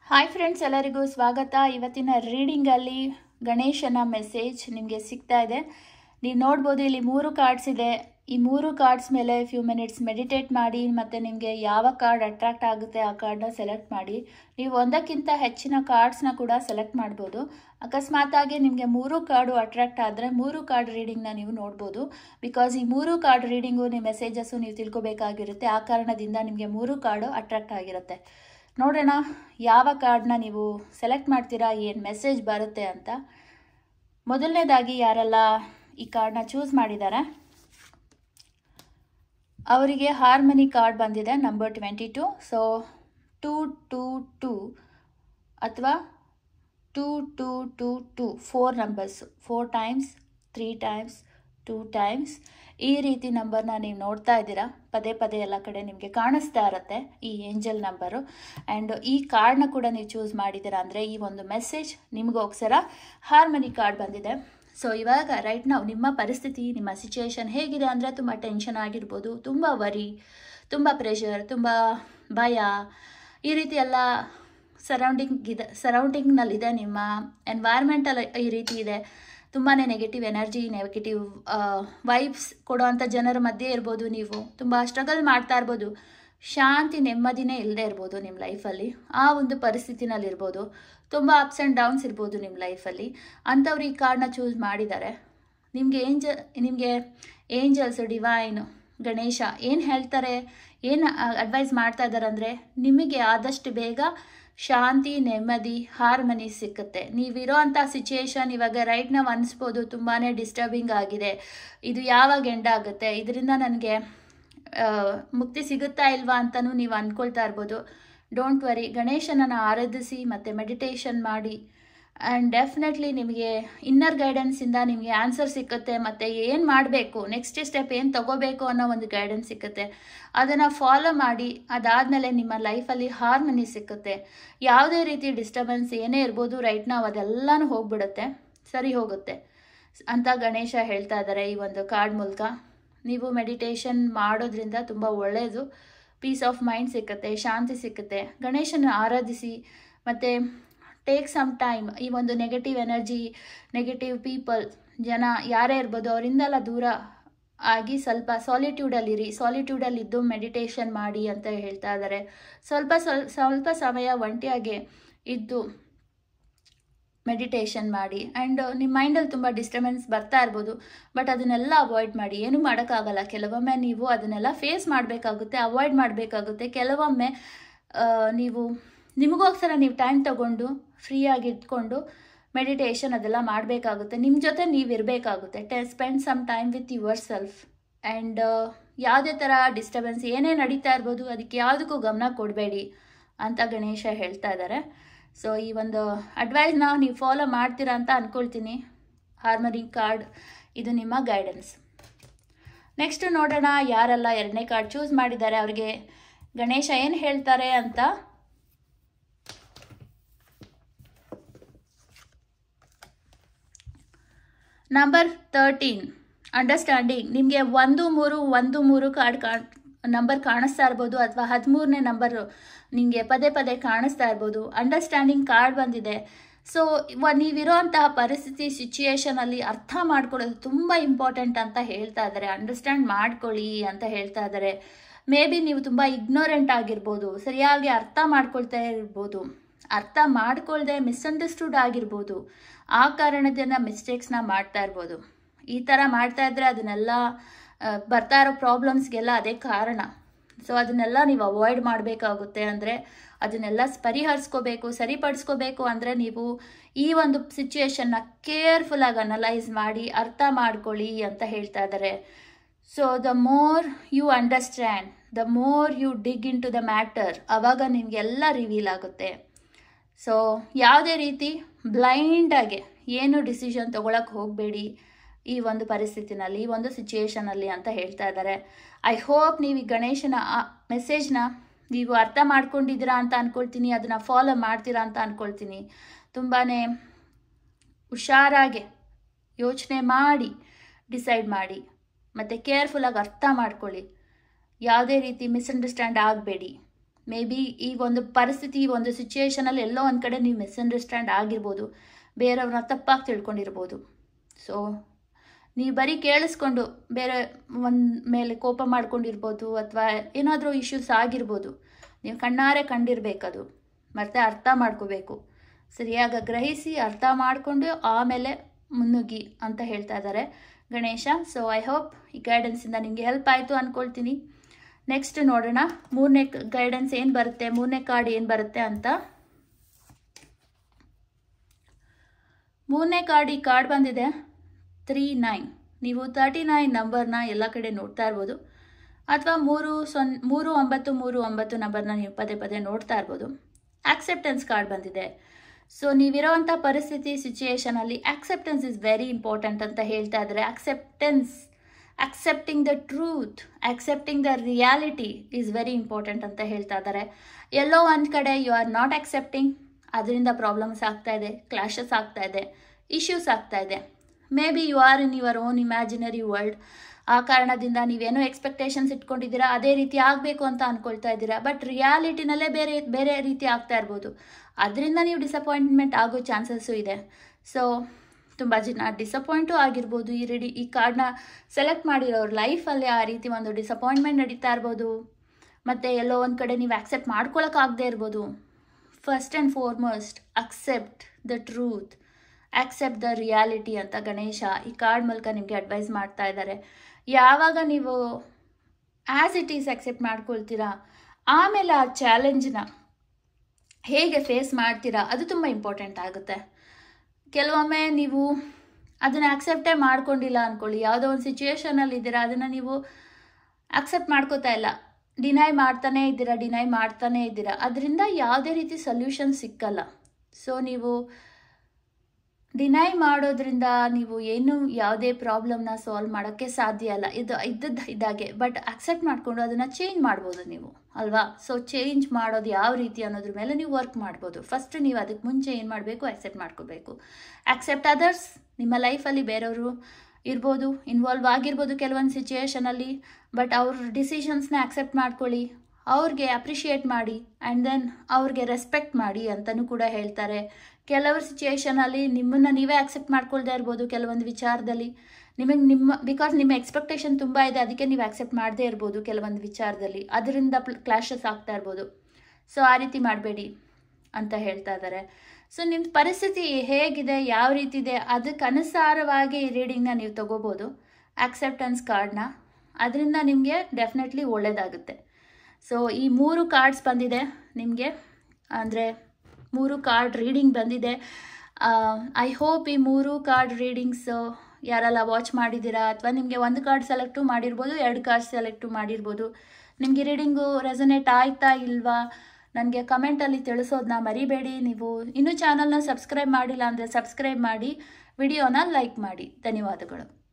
hi friends ಎಲ್ಲರಿಗೂ ಸ್ವಾಗತ ಇವತ್ತಿನ ರೀಡಿಂಗಲ್ಲಿ ಗಣೇಶನ ಮೆಸೇಜ್ ನಿಮಗೆ ಸಿಗ್ತಾ ಇದೆ ನೀವು ನೋಡ್ಬೋದು ಇಲ್ಲಿ ಮೂರು ಕಾರ್ಡ್ಸ್ ಇದೆ ಈ ಮೂರು ಕಾರ್ಡ್ಸ್ ಮೇಲೆ ಫ್ಯೂ ಮಿನಿಟ್ಸ್ ಮೆಡಿಟೇಟ್ ಮಾಡಿ ಮತ್ತು ನಿಮಗೆ ಯಾವ ಕಾರ್ಡ್ ಅಟ್ರಾಕ್ಟ್ ಆಗುತ್ತೆ ಆ ಕಾರ್ಡ್ನ ಸೆಲೆಕ್ಟ್ ಮಾಡಿ ನೀವು ಒಂದಕ್ಕಿಂತ ಹೆಚ್ಚಿನ ಕಾರ್ಡ್ಸ್ನ ಕೂಡ ಸೆಲೆಕ್ಟ್ ಮಾಡ್ಬೋದು ಅಕಸ್ಮಾತಾಗಿ ನಿಮಗೆ ಮೂರು ಕಾರ್ಡು ಅಟ್ರಾಕ್ಟ್ ಆದರೆ ಮೂರು ಕಾರ್ಡ್ ರೀಡಿಂಗ್ನ ನೀವು ನೋಡ್ಬೋದು ಬಿಕಾಸ್ ಈ ಮೂರು ಕಾರ್ಡ್ ರೀಡಿಂಗು ನಿಮ್ಮ ಮೆಸೇಜಸ್ಸು ನೀವು ತಿಳ್ಕೊಬೇಕಾಗಿರುತ್ತೆ ಆ ಕಾರಣದಿಂದ ನಿಮಗೆ ಮೂರು ಕಾರ್ಡು ಅಟ್ರಾಕ್ಟ್ ಆಗಿರುತ್ತೆ ನೋಡೋಣ ಯಾವ ಕಾರ್ಡ್ನ ನೀವು ಸೆಲೆಕ್ಟ್ ಮಾಡ್ತೀರಾ ಏನು ಮೆಸೇಜ್ ಬರುತ್ತೆ ಅಂತ ಮೊದಲನೇದಾಗಿ ಯಾರೆಲ್ಲ ಈ ಕಾರ್ಡ್ನ ಚೂಸ್ ಮಾಡಿದ್ದಾರೆ ಅವರಿಗೆ ಹಾರ್ಮನಿ ಕಾರ್ಡ್ ಬಂದಿದೆ number twenty two so two two two ಅಥವಾ two two two two four numbers four times three times two times ಈ ರೀತಿ ನಂಬರ್ನ ನೀವು ನೋಡ್ತಾ ಇದ್ದೀರಾ ಪದೇ ಪದೇ ಎಲ್ಲ ಕಡೆ ನಿಮಗೆ ಕಾಣಿಸ್ತಾ ಇರುತ್ತೆ ಈ ಏಂಜಲ್ ನಂಬರು ಆ್ಯಂಡ್ ಈ ಕಾರ್ಡ್ನ ಕೂಡ ನೀವು ಚೂಸ್ ಮಾಡಿದ್ದೀರಾ ಅಂದರೆ ಈ ಒಂದು ಮೆಸೇಜ್ ನಿಮಗೋಸ್ಕರ ಹಾರ್ಮನಿ ಕಾರ್ಡ್ ಬಂದಿದೆ ಸೊ ಇವಾಗ ರೈಟ್ ನಾವು ನಿಮ್ಮ ಪರಿಸ್ಥಿತಿ ನಿಮ್ಮ ಸಿಚುವೇಶನ್ ಹೇಗಿದೆ ಅಂದರೆ ತುಂಬ ಟೆನ್ಷನ್ ಆಗಿರ್ಬೋದು ತುಂಬ ವರಿ ತುಂಬ ಪ್ರೆಷರ್ ತುಂಬ ಭಯ ಈ ರೀತಿ ಎಲ್ಲ ಸರೌಂಡಿಂಗ್ ಇದೆ ಸರೌಂಡಿಂಗ್ನಲ್ಲಿದೆ ನಿಮ್ಮ ಎನ್ವೈರ್ಮೆಂಟಲ್ ಈ ರೀತಿ ಇದೆ ತುಂಬಾ ನೆಗೆಟಿವ್ ಎನರ್ಜಿ ನೆಗೆಟಿವ್ ವೈಬ್ಸ್ ಕೊಡೋವಂಥ ಜನರ ಮಧ್ಯೆ ಇರ್ಬೋದು ನೀವು ತುಂಬ ಸ್ಟ್ರಗಲ್ ಮಾಡ್ತಾ ಇರ್ಬೋದು ಶಾಂತಿ ನೆಮ್ಮದಿನೇ ಇಲ್ಲದೆ ಇರ್ಬೋದು ನಿಮ್ಮ ಲೈಫಲ್ಲಿ ಆ ಒಂದು ಪರಿಸ್ಥಿತಿನಲ್ಲಿರ್ಬೋದು ತುಂಬ ಅಪ್ಸ್ ಆ್ಯಂಡ್ ಡೌನ್ಸ್ ಇರ್ಬೋದು ನಿಮ್ಮ ಲೈಫಲ್ಲಿ ಅಂಥವ್ರು ಈ ಕಾರ್ಡ್ನ ಚೂಸ್ ಮಾಡಿದ್ದಾರೆ ನಿಮಗೆ ಏಂಜ ನಿಮಗೆ ಏಂಜಲ್ಸ್ ಡಿವೈನ್ ಗಣೇಶ ಏನು ಹೇಳ್ತಾರೆ ಏನು ಅಡ್ವೈಸ್ ಮಾಡ್ತಾ ಇದ್ದಾರೆ ಅಂದರೆ ನಿಮಗೆ ಆದಷ್ಟು ಬೇಗ ಶಾಂತಿ ನೆಮ್ಮದಿ ಹಾರ್ಮನಿ ಸಿಕ್ಕುತ್ತೆ ನೀವಿರೋ ಅಂಥ ಸಿಚುಯೇಷನ್ ಇವಾಗ ರೈಟ್ ನಾವು ಅನಿಸ್ಬೋದು ತುಂಬಾ ಡಿಸ್ಟರ್ಬಿಂಗ್ ಆಗಿದೆ ಇದು ಯಾವಾಗ ಎಂಡ್ ಆಗುತ್ತೆ ಇದರಿಂದ ನನಗೆ ಮುಕ್ತಿ ಸಿಗುತ್ತಾ ಇಲ್ವಾ ಅಂತಲೂ ನೀವು ಅಂದ್ಕೊಳ್ತಾ ಇರ್ಬೋದು ಡೋಂಟ್ ವರಿ ಗಣೇಶನನ್ನು ಆರಾಧಿಸಿ ಮತ್ತು ಮೆಡಿಟೇಷನ್ ಮಾಡಿ ಆ್ಯಂಡ್ ಡೆಫಿನೆಟ್ಲಿ ನಿಮಗೆ ಇನ್ನರ್ ಗೈಡೆನ್ಸಿಂದ ನಿಮಗೆ ಆನ್ಸರ್ ಸಿಕ್ಕುತ್ತೆ ಮತ್ತು ಏನು ಮಾಡಬೇಕು ನೆಕ್ಸ್ಟ್ ಸ್ಟೆಪ್ ಏನು ತಗೋಬೇಕು ಅನ್ನೋ ಒಂದು ಗೈಡೆನ್ಸ್ ಸಿಕ್ಕುತ್ತೆ ಅದನ್ನು ಫಾಲೋ ಮಾಡಿ ಅದಾದಮೇಲೆ ನಿಮ್ಮ ಲೈಫಲ್ಲಿ ಹಾರ್ಮನಿ ಸಿಕ್ಕುತ್ತೆ ಯಾವುದೇ ರೀತಿ ಡಿಸ್ಟರ್ಬೆನ್ಸ್ ಏನೇ ಇರ್ಬೋದು ರೈಟ್ ನಾವು ಅದೆಲ್ಲನೂ ಹೋಗ್ಬಿಡುತ್ತೆ ಸರಿ ಹೋಗುತ್ತೆ ಅಂತ ಗಣೇಶ ಹೇಳ್ತಾ ಇದ್ದಾರೆ ಈ ಒಂದು ಕಾರ್ಡ್ ಮೂಲಕ ನೀವು ಮೆಡಿಟೇಷನ್ ಮಾಡೋದ್ರಿಂದ ತುಂಬ ಒಳ್ಳೆಯದು ಪೀಸ್ ಆಫ್ ಮೈಂಡ್ ಸಿಕ್ಕುತ್ತೆ ಶಾಂತಿ ಸಿಕ್ಕುತ್ತೆ ಗಣೇಶನ ಆರಾಧಿಸಿ ಮತ್ತು ಟೇಕ್ ಸಮ್ ಟೈಮ್ ಈ ಒಂದು ನೆಗೆಟಿವ್ ಎನರ್ಜಿ ನೆಗೆಟಿವ್ ಪೀಪಲ್ ಜನ ಯಾರೇ ಇರ್ಬೋದು ಅವರಿಂದೆಲ್ಲ ದೂರ ಆಗಿ ಸ್ವಲ್ಪ ಸಾಲಿಟ್ಯೂಡಲ್ಲಿರಿ ಸಾಲಿಟ್ಯೂಡಲ್ಲಿ ಇದ್ದು ಮೆಡಿಟೇಷನ್ ಮಾಡಿ ಅಂತ ಹೇಳ್ತಾ ಇದ್ದಾರೆ ಸ್ವಲ್ಪ ಸ್ವಲ್ ಸ್ವಲ್ಪ ಸಮಯ ಒಂಟಿಯಾಗಿ ಇದ್ದು ಮೆಡಿಟೇಷನ್ ಮಾಡಿ ಆ್ಯಂಡ್ ನಿಮ್ಮ ಮೈಂಡಲ್ಲಿ ತುಂಬ ಡಿಸ್ಟರ್ಬೆನ್ಸ್ ಬರ್ತಾ ಇರ್ಬೋದು ಬಟ್ ಅದನ್ನೆಲ್ಲ ಅವಾಯ್ಡ್ ಮಾಡಿ ಏನೂ ಮಾಡೋಕ್ಕಾಗಲ್ಲ ಕೆಲವೊಮ್ಮೆ ನೀವು ಅದನ್ನೆಲ್ಲ ಫೇಸ್ ಮಾಡಬೇಕಾಗುತ್ತೆ ಅವಾಯ್ಡ್ ಮಾಡಬೇಕಾಗುತ್ತೆ ಕೆಲವೊಮ್ಮೆ ನೀವು ನಿಮಗೋಸ್ಕರ ನೀವು ಟೈಮ್ ತಗೊಂಡು ಫ್ರೀಯಾಗಿ ಇಟ್ಕೊಂಡು ಮೆಡಿಟೇಷನ್ ಅದೆಲ್ಲ ಮಾಡಬೇಕಾಗುತ್ತೆ ನಿಮ್ಮ ಜೊತೆ ನೀವು ಇರಬೇಕಾಗುತ್ತೆ ಟೆ spend some time with yourself and ಯಾವುದೇ ಥರ ಡಿಸ್ಟರ್ಬೆನ್ಸ್ ಏನೇ ನಡೀತಾ ಇರ್ಬೋದು ಅದಕ್ಕೆ ಯಾವುದಕ್ಕೂ ಗಮನ ಕೊಡಬೇಡಿ ಅಂತ ಗಣೇಶ ಹೇಳ್ತಾ ಇದ್ದಾರೆ ಸೊ ಈ ಒಂದು ಅಡ್ವೈಸ್ನ ನೀವು ಫಾಲೋ ಮಾಡ್ತೀರಾ ಅಂತ ಅಂದ್ಕೊಳ್ತೀನಿ ಹಾರ್ಮನಿ ಕಾರ್ಡ್ ಇದು ನಿಮ್ಮ ಗೈಡೆನ್ಸ್ ನೆಕ್ಸ್ಟ್ ನೋಡೋಣ ಯಾರೆಲ್ಲ ಎರಡನೇ ಕಾರ್ಡ್ ಚೂಸ್ ಮಾಡಿದ್ದಾರೆ ಅವ್ರಿಗೆ ಗಣೇಶ ಏನು ಹೇಳ್ತಾರೆ ಅಂತ ನಂಬರ್ ತರ್ಟೀನ್ ಅಂಡರ್ಸ್ಟ್ಯಾಂಡಿಂಗ್ ನಿಮಗೆ ಒಂದು ಮೂರು ಒಂದು ಮೂರು ಕಾರ್ಡ್ ಕಾ ನಂಬರ್ ಕಾಣಿಸ್ತಾ ಇರ್ಬೋದು ಅಥವಾ ಹದಿಮೂರನೇ ನಂಬರು ನಿಮಗೆ ಪದೇ ಪದೇ ಕಾಣಿಸ್ತಾ ಇರ್ಬೋದು ಅಂಡರ್ಸ್ಟ್ಯಾಂಡಿಂಗ್ ಕಾರ್ಡ್ ಬಂದಿದೆ ಸೊ ನೀವಿರೋ ಅಂತಹ ಪರಿಸ್ಥಿತಿ ಸಿಚುಯೇಷನಲ್ಲಿ ಅರ್ಥ ಮಾಡ್ಕೊಳ್ಳೋದು ತುಂಬ ಇಂಪಾರ್ಟೆಂಟ್ ಅಂತ ಹೇಳ್ತಾ ಇದ್ದಾರೆ ಅಂಡರ್ಸ್ಟ್ಯಾಂಡ್ ಮಾಡ್ಕೊಳ್ಳಿ ಅಂತ ಹೇಳ್ತಾ ಇದ್ದಾರೆ ಮೇ ಬಿ ನೀವು ತುಂಬ ಇಗ್ನೋರೆಂಟ್ ಆಗಿರ್ಬೋದು ಸರಿಯಾಗಿ ಅರ್ಥ ಮಾಡ್ಕೊಳ್ತಾ ಇರ್ಬೋದು ಅರ್ಥ ಮಾಡ್ಕೊಳ್ದೆ ಮಿಸ್ಅಂಡರ್ಸ್ಟುಡ್ ಆಗಿರ್ಬೋದು ಆ ಕಾರಣದಿಂದ ಮಿಸ್ಟೇಕ್ಸ್ನ ಮಾಡ್ತಾ ಇರ್ಬೋದು ಈ ಥರ ಮಾಡ್ತಾ ಇದ್ರೆ ಅದನ್ನೆಲ್ಲ ಬರ್ತಾ ಇರೋ ಪ್ರಾಬ್ಲಮ್ಸ್ಗೆಲ್ಲ ಅದೇ ಕಾರಣ ಸೊ ಅದನ್ನೆಲ್ಲ ನೀವು ಅವಾಯ್ಡ್ ಮಾಡಬೇಕಾಗುತ್ತೆ ಅಂದರೆ ಅದನ್ನೆಲ್ಲ ಪರಿಹರಿಸ್ಕೋಬೇಕು ಸರಿಪಡಿಸ್ಕೋಬೇಕು ಅಂದರೆ ನೀವು ಈ ಒಂದು ಸಿಚುಯೇಷನ್ನ ಕೇರ್ಫುಲ್ಲಾಗಿ ಅನಲೈಸ್ ಮಾಡಿ ಅರ್ಥ ಮಾಡ್ಕೊಳ್ಳಿ ಅಂತ ಹೇಳ್ತಾ ಇದ್ದಾರೆ so the more you understand the more you dig into the matter ಆವಾಗ ನಿಮಗೆಲ್ಲ ರಿವೀಲ್ ಆಗುತ್ತೆ ಸೊ ಯಾವುದೇ ರೀತಿ ಬ್ಲೈಂಡಾಗಿ ಏನು ಡಿಸಿಷನ್ ತೊಗೊಳಕ್ಕೆ ಹೋಗಬೇಡಿ ಈ ಒಂದು ಪರಿಸ್ಥಿತಿನಲ್ಲಿ ಈ ಒಂದು ಸಿಚುಯೇಷನಲ್ಲಿ ಅಂತ ಹೇಳ್ತಾ ಇದ್ದಾರೆ ಐ ಹೋಪ್ ನೀವು ಈ ಗಣೇಶನ ಮೆಸೇಜ್ನ ನೀವು ಅರ್ಥ ಮಾಡ್ಕೊಂಡಿದ್ದೀರಾ ಅಂತ ಅಂದ್ಕೊಳ್ತೀನಿ ಅದನ್ನು ಫಾಲೋ ಮಾಡ್ತೀರಾ ಅಂತ ಅಂದ್ಕೊಳ್ತೀನಿ ತುಂಬಾ ಹುಷಾರಾಗಿ ಯೋಚನೆ ಮಾಡಿ ಡಿಸೈಡ್ ಮಾಡಿ ಮತ್ತು ಕೇರ್ಫುಲ್ಲಾಗಿ ಅರ್ಥ ಮಾಡ್ಕೊಳ್ಳಿ ಯಾವುದೇ ರೀತಿ ಮಿಸ್ಅಂಡರ್ಸ್ಟ್ಯಾಂಡ್ ಆಗಬೇಡಿ ಮೇ ಬಿ ಈ ಒಂದು ಪರಿಸ್ಥಿತಿ ಈ ಒಂದು ಸಿಚುಯೇಷನಲ್ಲಿ ಎಲ್ಲೋ ಒಂದು ಕಡೆ ನೀವು ಮಿಸ್ಅಂಡರ್ಸ್ಟ್ಯಾಂಡ್ ಆಗಿರ್ಬೋದು ಬೇರೆಯವ್ರನ್ನ ತಪ್ಪಾಗಿ ತಿಳ್ಕೊಂಡಿರ್ಬೋದು ಸೊ ನೀವು ಬರೀ ಕೇಳಿಸ್ಕೊಂಡು ಬೇರೆ ಒಂದು ಮೇಲೆ ಕೋಪ ಮಾಡ್ಕೊಂಡಿರ್ಬೋದು ಅಥವಾ ಏನಾದರೂ ಇಶ್ಯೂಸ್ ಆಗಿರ್ಬೋದು ನೀವು ಕಣ್ಣಾರೆ ಕಂಡಿರ್ಬೇಕದು ಮತ್ತೆ ಅರ್ಥ ಮಾಡ್ಕೋಬೇಕು ಸರಿಯಾಗಿ ಗ್ರಹಿಸಿ ಅರ್ಥ ಮಾಡಿಕೊಂಡು ಆಮೇಲೆ ಮುನ್ನುಗ್ಗಿ ಅಂತ ಹೇಳ್ತಾ ಇದ್ದಾರೆ ಗಣೇಶ ಸೊ ಐ ಹೋಪ್ ಈ ಗೈಡೆನ್ಸಿಂದ ನಿಮಗೆ ಹೆಲ್ಪ್ ಆಯಿತು ಅಂದ್ಕೊಳ್ತೀನಿ ನೆಕ್ಸ್ಟ್ ನೋಡೋಣ ಮೂರನೇ ಗೈಡೆನ್ಸ್ ಏನು ಬರುತ್ತೆ ಮೂರನೇ ಕಾರ್ಡ್ ಏನು ಬರುತ್ತೆ ಅಂತ ಮೂರನೇ ಕಾರ್ಡ್ ಈ ಕಾರ್ಡ್ ಬಂದಿದೆ ತ್ರೀ ನೈನ್ ನೀವು ತರ್ಟಿ ನೈನ್ ನಂಬರ್ನ ಎಲ್ಲ ಕಡೆ ನೋಡ್ತಾ ಇರ್ಬೋದು ಅಥವಾ ಮೂರು ಸೊನ್ ಮೂರು ಒಂಬತ್ತು ಮೂರು ಒಂಬತ್ತು ನಂಬರ್ನ ನೀವು ಪದೇ ಪದೇ ನೋಡ್ತಾ ಇರ್ಬೋದು ಆಕ್ಸೆಪ್ಟೆನ್ಸ್ ಕಾರ್ಡ್ ಬಂದಿದೆ ಸೊ ನೀವಿರೋವಂಥ ಪರಿಸ್ಥಿತಿ ಸಿಚುಯೇಷನಲ್ಲಿ ಆಕ್ಸೆಪ್ಟೆನ್ಸ್ ಇಸ್ ವೆರಿ ಇಂಪಾರ್ಟೆಂಟ್ ಅಂತ ಹೇಳ್ತಾ ಇದ್ದಾರೆ acceptance accepting the truth accepting the reality is very important ಅಂತ ಹೇಳ್ತಾ ಇದ್ದಾರೆ ಎಲ್ಲೋ ಒಂದು ಕಡೆ ಯು ಆರ್ ನಾಟ್ ಅಕ್ಸೆಪ್ಟಿಂಗ್ ಅದರಿಂದ ಪ್ರಾಬ್ಲಮ್ಸ್ ಆಗ್ತಾ ಇದೆ ಕ್ಲಾಶಸ್ ಆಗ್ತಾ ಇದೆ ಇಶ್ಯೂಸ್ ಆಗ್ತಾ ಇದೆ maybe you are in your own imaginary world ಆ ಕಾರಣದಿಂದ ನೀವೇನೋ ಎಕ್ಸ್ಪೆಕ್ಟೇಷನ್ಸ್ ಇಟ್ಕೊಂಡಿದ್ದೀರಾ ಅದೇ ರೀತಿ ಆಗಬೇಕು ಅಂತ ಅಂದ್ಕೊಳ್ತಾ ಇದ್ದೀರಾ ಬಟ್ ರಿಯಾಲಿಟಿನಲ್ಲೇ ಬೇರೆ ಬೇರೆ ರೀತಿ ಆಗ್ತಾ ಇರ್ಬೋದು ಅದರಿಂದ ನೀವು ಡಿಸಪಾಯಿಂಟ್ಮೆಂಟ್ ಆಗೋ ಚಾನ್ಸಸ್ಸು ಇದೆ ಸೊ ತುಂಬ ಜನ ಡಿಸಪಾಯಿಂಟು ಆಗಿರ್ಬೋದು ಈ ರೆಡಿ ಈ ಕಾರ್ಡ್ನ ಸೆಲೆಕ್ಟ್ ಮಾಡಿರೋರು ಲೈಫಲ್ಲಿ ಆ ರೀತಿ ಒಂದು ಡಿಸಪಾಯಿಂಟ್ಮೆಂಟ್ ನಡೀತಾ ಇರ್ಬೋದು ಮತ್ತು ಎಲ್ಲೋ ಒಂದು ಕಡೆ ನೀವು ಆಕ್ಸೆಪ್ಟ್ ಮಾಡ್ಕೊಳಕ್ಕಾಗದೇ ಇರ್ಬೋದು first and foremost accept the truth accept the reality ಅಂತ ಗಣೇಶ ಈ ಕಾರ್ಡ್ ಮೂಲಕ ನಿಮಗೆ ಅಡ್ವೈಸ್ ಮಾಡ್ತಾ ಇದ್ದಾರೆ ಯಾವಾಗ ನೀವು ಆ್ಯಸ್ ಇಟ್ ಈಸ್ ಅಕ್ಸೆಪ್ಟ್ ಮಾಡ್ಕೊಳ್ತೀರಾ ಆಮೇಲೆ ಆ ಚಾಲೆಂಜ್ನ ಹೇಗೆ ಫೇಸ್ ಮಾಡ್ತೀರಾ ಅದು ತುಂಬ ಇಂಪಾರ್ಟೆಂಟ್ ಆಗುತ್ತೆ ಕೆಲವೊಮ್ಮೆ ನೀವು ಅದನ್ನು ಅಕ್ಸೆಪ್ಟೇ ಮಾಡ್ಕೊಂಡಿಲ್ಲ ಅಂದ್ಕೊಳ್ಳಿ ಯಾವುದೋ ಒಂದು ಸಿಚುವೇಶನಲ್ಲಿ ಇದ್ದೀರಾ ಅದನ್ನು ನೀವು ಅಕ್ಸೆಪ್ಟ್ ಮಾಡ್ಕೋತಾ ಇಲ್ಲ ಡಿನೈ ಮಾಡ್ತಾನೇ ಇದ್ದೀರಾ ಡಿನೈ ಮಾಡ್ತಾನೇ ಇದ್ದೀರಾ ಅದರಿಂದ ಯಾವುದೇ ರೀತಿ ಸೊಲ್ಯೂಷನ್ ಸಿಕ್ಕಲ್ಲ ಸೊ ನೀವು ಡಿನೈ ಮಾಡೋದ್ರಿಂದ ನೀವು ಏನು ಯಾವುದೇ ಪ್ರಾಬ್ಲಮ್ನ ಸಾಲ್ವ್ ಮಾಡೋಕ್ಕೆ ಸಾಧ್ಯ ಅಲ್ಲ ಇದು ಇದ್ದದ್ದು ಇದ್ದಾಗೆ ಬಟ್ ಅಕ್ಸೆಪ್ಟ್ ಮಾಡಿಕೊಂಡು ಅದನ್ನು ಚೇಂಜ್ ಮಾಡ್ಬೋದು ನೀವು ಅಲ್ವಾ ಸೊ ಚೇಂಜ್ ಮಾಡೋದು ಯಾವ ರೀತಿ ಅನ್ನೋದ್ರ ಮೇಲೆ ನೀವು ವರ್ಕ್ ಮಾಡ್ಬೋದು ಫಸ್ಟ್ ನೀವು ಅದಕ್ಕೆ ಮುಂಚೆ ಏನು ಮಾಡಬೇಕು ಅಕ್ಸೆಪ್ಟ್ ಮಾಡ್ಕೋಬೇಕು ಅಕ್ಸೆಪ್ಟ್ ಅದರ್ಸ್ ನಿಮ್ಮ ಲೈಫಲ್ಲಿ ಬೇರೆಯವರು ಇರ್ಬೋದು ಇನ್ವಾಲ್ವ್ ಆಗಿರ್ಬೋದು ಕೆಲವೊಂದು ಸಿಚುಯೇಷನಲ್ಲಿ ಬಟ್ ಅವ್ರ ಡಿಸಿಷನ್ಸ್ನ ಅಕ್ಸೆಪ್ಟ್ ಮಾಡ್ಕೊಳ್ಳಿ ಅವ್ರಿಗೆ ಅಪ್ರಿಷಿಯೇಟ್ ಮಾಡಿ ಆ್ಯಂಡ್ ದೆನ್ ಅವ್ರಿಗೆ ರೆಸ್ಪೆಕ್ಟ್ ಮಾಡಿ ಅಂತಲೂ ಕೂಡ ಹೇಳ್ತಾರೆ ಕೆಲವರು ಸಿಚುಯೇಷನಲ್ಲಿ ನಿಮ್ಮನ್ನು ನೀವೇ ಅಕ್ಸೆಪ್ಟ್ ಮಾಡ್ಕೊಳ್ದೇ ಇರ್ಬೋದು ಕೆಲವೊಂದು ವಿಚಾರದಲ್ಲಿ ನಿಮಗೆ ನಿಮ್ಮ ಬಿಕಾಸ್ ನಿಮ್ಮ ಎಕ್ಸ್ಪೆಕ್ಟೇಷನ್ ತುಂಬ ಇದೆ ಅದಕ್ಕೆ ನೀವು ಅಕ್ಸೆಪ್ಟ್ ಮಾಡದೇ ಇರ್ಬೋದು ಕೆಲವೊಂದು ವಿಚಾರದಲ್ಲಿ ಅದರಿಂದ ಕ್ಲಾಶಸ್ ಆಗ್ತಾ ಇರ್ಬೋದು ಸೊ ಆ ರೀತಿ ಮಾಡಬೇಡಿ ಅಂತ ಹೇಳ್ತಾ ಇದ್ದಾರೆ ಸೊ ನಿಮ್ಮ ಪರಿಸ್ಥಿತಿ ಹೇಗಿದೆ ಯಾವ ರೀತಿ ಇದೆ ಅದಕ್ಕೆ ಅನುಸಾರವಾಗಿ ಈ ರೀಡಿಂಗ್ನ ನೀವು ತಗೋಬೋದು ಆಕ್ಸೆಪ್ಟೆನ್ಸ್ ಕಾರ್ಡ್ನ ಅದರಿಂದ ನಿಮಗೆ ಡೆಫಿನೆಟ್ಲಿ ಒಳ್ಳೆಯದಾಗುತ್ತೆ ಸೊ ಈ ಮೂರು ಕಾರ್ಡ್ಸ್ ಬಂದಿದೆ ನಿಮಗೆ ಅಂದರೆ ಮೂರು ಕಾರ್ಡ್ ರೀಡಿಂಗ್ ಬಂದಿದೆ ಐ ಹೋಪ್ ಈ ಮೂರು ಕಾರ್ಡ್ ರೀಡಿಂಗ್ಸ್ ಯಾರೆಲ್ಲ ವಾಚ್ ಮಾಡಿದ್ದೀರಾ ಅಥವಾ ನಿಮಗೆ ಒಂದು ಕಾರ್ಡ್ ಸೆಲೆಕ್ಟು ಮಾಡಿರ್ಬೋದು ಎರಡು ಕಾರ್ಡ್ ಸೆಲೆಕ್ಟು ಮಾಡಿರ್ಬೋದು ನಿಮಗೆ ರೀಡಿಂಗು ರೆಸನೇಟ್ ಆಯ್ತಾ ಇಲ್ವಾ ನನಗೆ ಕಮೆಂಟಲ್ಲಿ ತಿಳಿಸೋದನ್ನ ಮರಿಬೇಡಿ ನೀವು ಇನ್ನೂ ಚಾನಲ್ನ ಸಬ್ಸ್ಕ್ರೈಬ್ ಮಾಡಿಲ್ಲ ಅಂದರೆ ಸಬ್ಸ್ಕ್ರೈಬ್ ಮಾಡಿ ವಿಡಿಯೋನ ಲೈಕ್ ಮಾಡಿ ಧನ್ಯವಾದಗಳು